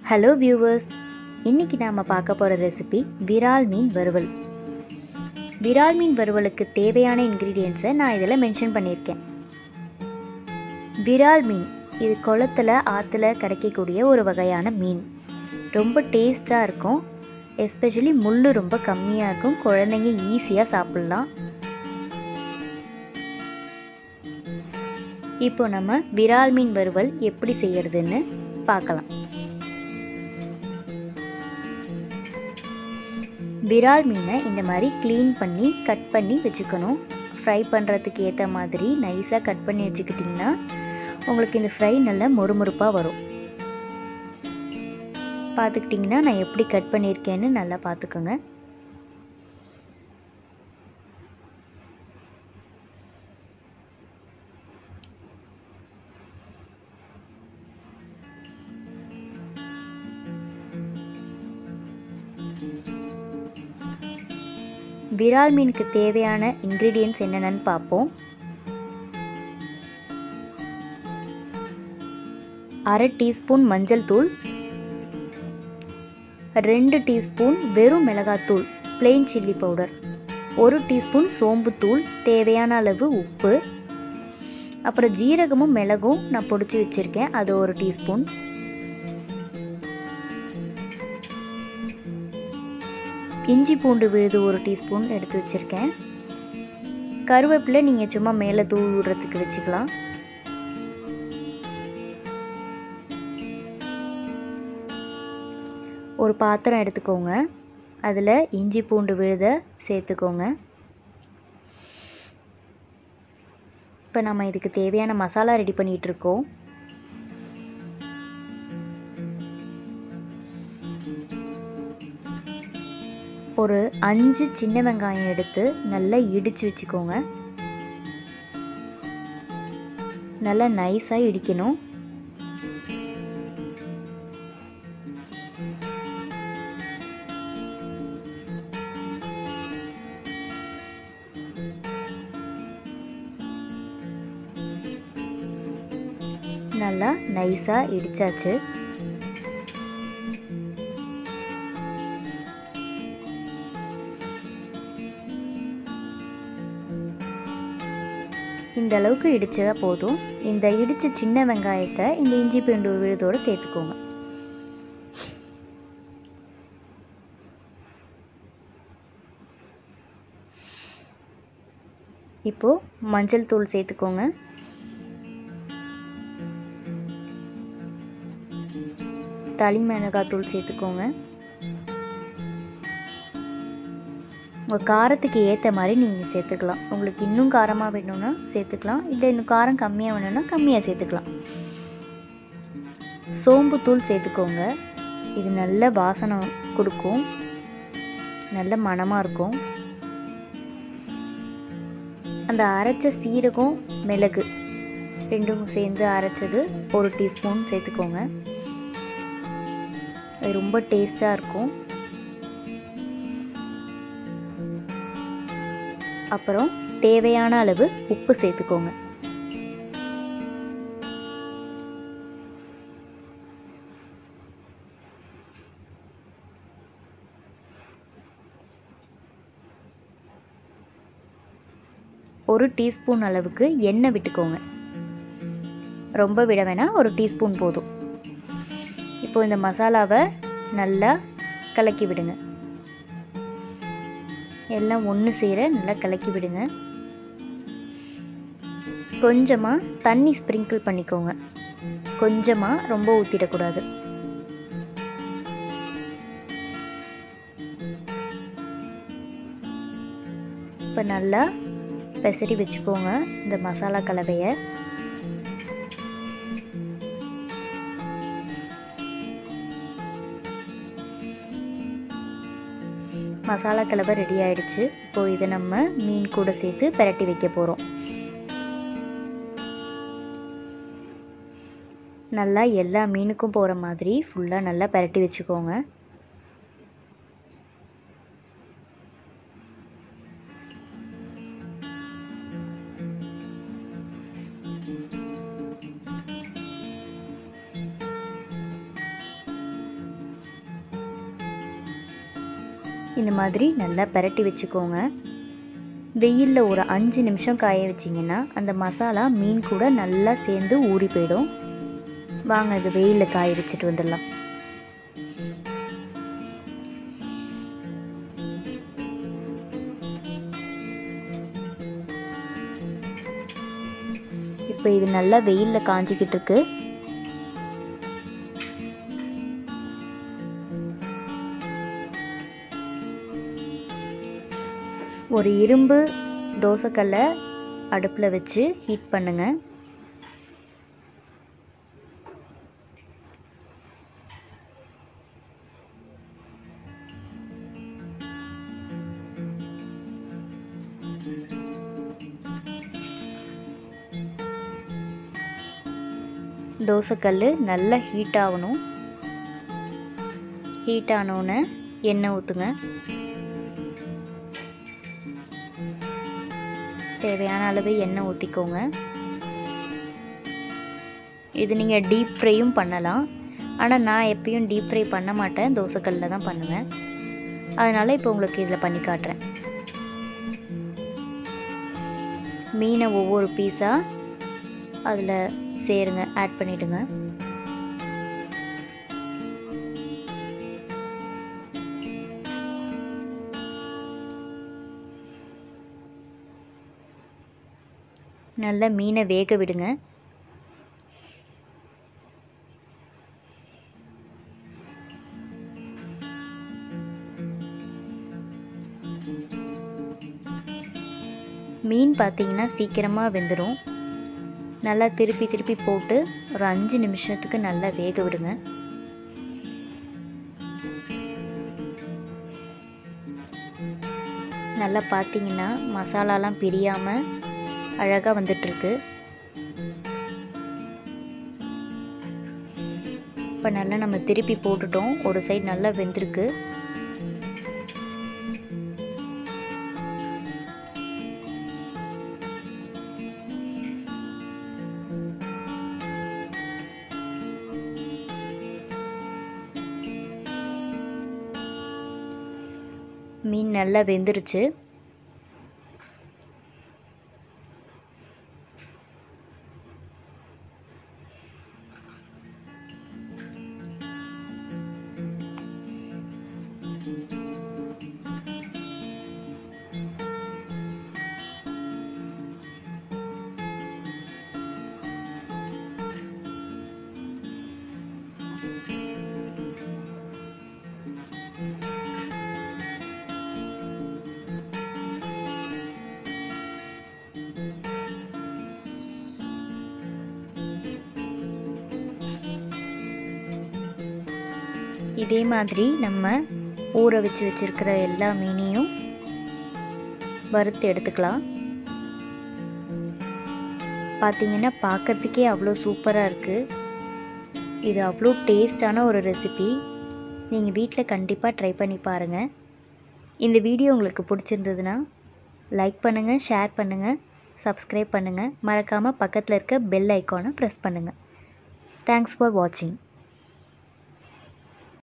hello viewers இன்றைக்கி நாம் பார்க்க போகிற ரெசிபி விரால் மீன் வறுவல் விரால் மீன் வறுவலுக்கு தேவையான இன்க்ரீடியன்ஸை நான் இதில் மென்ஷன் பண்ணியிருக்கேன் விரால் மீன் இது குளத்துல ஆற்றுல கிடைக்கக்கூடிய ஒரு வகையான மீன் ரொம்ப டேஸ்ட்டாக இருக்கும் எஸ்பெஷலி முள் ரொம்ப கம்மியாக இருக்கும் குழந்தைங்க ஈஸியாக சாப்பிட்லாம் இப்போ நம்ம விரால் மீன் வறுவல் எப்படி செய்யறதுன்னு பார்க்கலாம் விரால் மீனை இந்த மாதிரி க்ளீன் பண்ணி கட் பண்ணி வச்சுக்கணும் ஃப்ரை பண்ணுறதுக்கு ஏற்ற மாதிரி நைஸாக கட் பண்ணி வச்சுக்கிட்டிங்கன்னா உங்களுக்கு இந்த ஃப்ரை நல்லா மொறுமொறுப்பாக வரும் பார்த்துக்கிட்டிங்கன்னா நான் எப்படி கட் பண்ணியிருக்கேன்னு நல்லா பார்த்துக்கோங்க விரால் மீனுக்கு தேவையான இன்க்ரீடியன்ஸ் என்னென்னு பார்ப்போம் அரை டீஸ்பூன் மஞ்சள் தூள் ரெண்டு டீஸ்பூன் வெறும் மிளகாத்தூள் பிளெயின் சில்லி பவுடர் ஒரு டீஸ்பூன் சோம்புத்தூள் தேவையான அளவு உப்பு அப்புறம் ஜீரகமும் மிளகும் நான் பொடிச்சு வச்சுருக்கேன் அது ஒரு டீஸ்பூன் இஞ்சி பூண்டு விழுது ஒரு டீஸ்பூன் எடுத்து வச்சுருக்கேன் கருவேப்பிலை நீங்கள் சும்மா மேலே தூள் விடுறதுக்கு வச்சுக்கலாம் ஒரு பாத்திரம் எடுத்துக்கோங்க அதில் இஞ்சி பூண்டு விழுத சேர்த்துக்கோங்க இப்போ நம்ம இதுக்கு தேவையான மசாலா ரெடி பண்ணிகிட்ருக்கோம் ஒரு அஞ்சு சின்ன வெங்காயம் எடுத்து நல்லா இடித்து வச்சுக்கோங்க நல்லா நைஸாக இடிக்கணும் நல்லா நைஸாக இடித்தாச்சு இந்த அளவுக்கு இடிச்சதா போதும் இந்த இடித்த சின்ன வெங்காயத்தை இந்த இஞ்சி பூண்டு விழுதோடு சேர்த்துக்கோங்க இப்போது மஞ்சள் தூள் சேர்த்துக்கோங்க தளி மிளகாத்தூள் சேர்த்துக்கோங்க உங்கள் காரத்துக்கு ஏற்ற மாதிரி நீங்கள் சேர்த்துக்கலாம் உங்களுக்கு இன்னும் காரமாக வேணும்னா சேர்த்துக்கலாம் இல்லை இன்னும் காரம் கம்மியாக வேணும்னா கம்மியாக சேர்த்துக்கலாம் சோம்பு தூள் சேர்த்துக்கோங்க இது நல்ல வாசனை கொடுக்கும் நல்ல மணமாக இருக்கும் அந்த அரைச்ச சீரகம் மிளகு ரெண்டும் சேர்ந்து அரைச்சது ஒரு டீஸ்பூன் சேர்த்துக்கோங்க அது ரொம்ப டேஸ்ட்டாக இருக்கும் அப்புறம் தேவையான அளவு உப்பு சேர்த்துக்கோங்க ஒரு டீஸ்பூன் அளவுக்கு எண்ணெய் விட்டுக்கோங்க ரொம்ப விட வேணாம் ஒரு டீஸ்பூன் போதும் இப்போ இந்த மசாலாவை நல்லா கலக்கி விடுங்க எல்லாம் ஒன்று சேர நல்லா கலக்கி விடுங்க கொஞ்சமாக தண்ணி ஸ்ப்ரிங்கிள் பண்ணிக்கோங்க கொஞ்சமாக ரொம்ப ஊற்றிடக்கூடாது இப்போ நல்லா பெசரி வச்சுக்கோங்க இந்த மசாலா கலவையை மசாலா கலவை ரெடி ஆயிடுச்சு இப்போ இதை நம்ம மீன் கூட சேர்த்து பிரட்டி வைக்க போகிறோம் நல்லா எல்லா மீனுக்கும் போகிற மாதிரி ஃபுல்லாக நல்லா பிரட்டி வச்சுக்கோங்க இந்த மாதிரி நல்லா பரட்டி வச்சுக்கோங்க வெயிலில் ஒரு அஞ்சு நிமிஷம் காய வச்சிங்கன்னா அந்த மசாலா மீன் கூட நல்லா சேர்ந்து ஊறி போயிடும் வாங்க இது வெயிலில் காய வச்சுட்டு வந்துடலாம் இப்போ இது நல்லா வெயிலில் காஞ்சிக்கிட்டு இருக்கு ஒரு இரும்பு தோசைக்கல்லை அடுப்பில் வச்சு ஹீட் பண்ணுங்க தோசைக்கல் நல்லா ஹீட் ஆகணும் ஹீட் ஆனோடனே எண்ணெய் ஊற்றுங்க தேவையான அளவு எண்ணெய் ஊற்றிக்கோங்க இது நீங்கள் டீப் ஃப்ரையும் பண்ணலாம் ஆனால் நான் எப்பயும் டீப் ஃப்ரை பண்ண மாட்டேன் தோசைக்கல்லில் தான் பண்ணுவேன் அதனால் இப்போ உங்களுக்கு இதில் பண்ணி காட்டுறேன் மீனை ஒவ்வொரு பீஸாக அதில் சேருங்க ஆட் பண்ணிவிடுங்க நல்லா மீனை வேக விடுங்க மீன் பார்த்தீங்கன்னா சீக்கிரமாக வெந்துடும் நல்லா திருப்பி திருப்பி போட்டு ஒரு அஞ்சு நிமிஷத்துக்கு நல்லா வேக விடுங்க நல்லா பார்த்தீங்கன்னா மசாலாலாம் பிரியாமல் அழகாக வந்துட்டுருக்கு இப்போ நல்லா நம்ம திருப்பி போட்டுட்டோம் ஒரு சைடு நல்லா வெந்திருக்கு மீன் நல்லா வெந்துருச்சு இதே மாதிரி நம்ம ஊற வச்சு வச்சுருக்கிற எல்லா மீனையும் வறுத்து எடுத்துக்கலாம் பார்த்தீங்கன்னா பார்க்கறதுக்கே அவ்வளோ சூப்பராக இருக்குது இது அவ்வளோ டேஸ்டான ஒரு ரெசிபி நீங்கள் வீட்டில் கண்டிப்பாக ட்ரை பண்ணி பாருங்கள் இந்த வீடியோ உங்களுக்கு பிடிச்சிருந்ததுன்னா லைக் பண்ணுங்கள் ஷேர் பண்ணுங்கள் சப்ஸ்கிரைப் பண்ணுங்கள் மறக்காமல் பக்கத்தில் இருக்க பெல் ஐக்கானை ப்ரெஸ் பண்ணுங்கள் தேங்க்ஸ் ஃபார் வாட்சிங்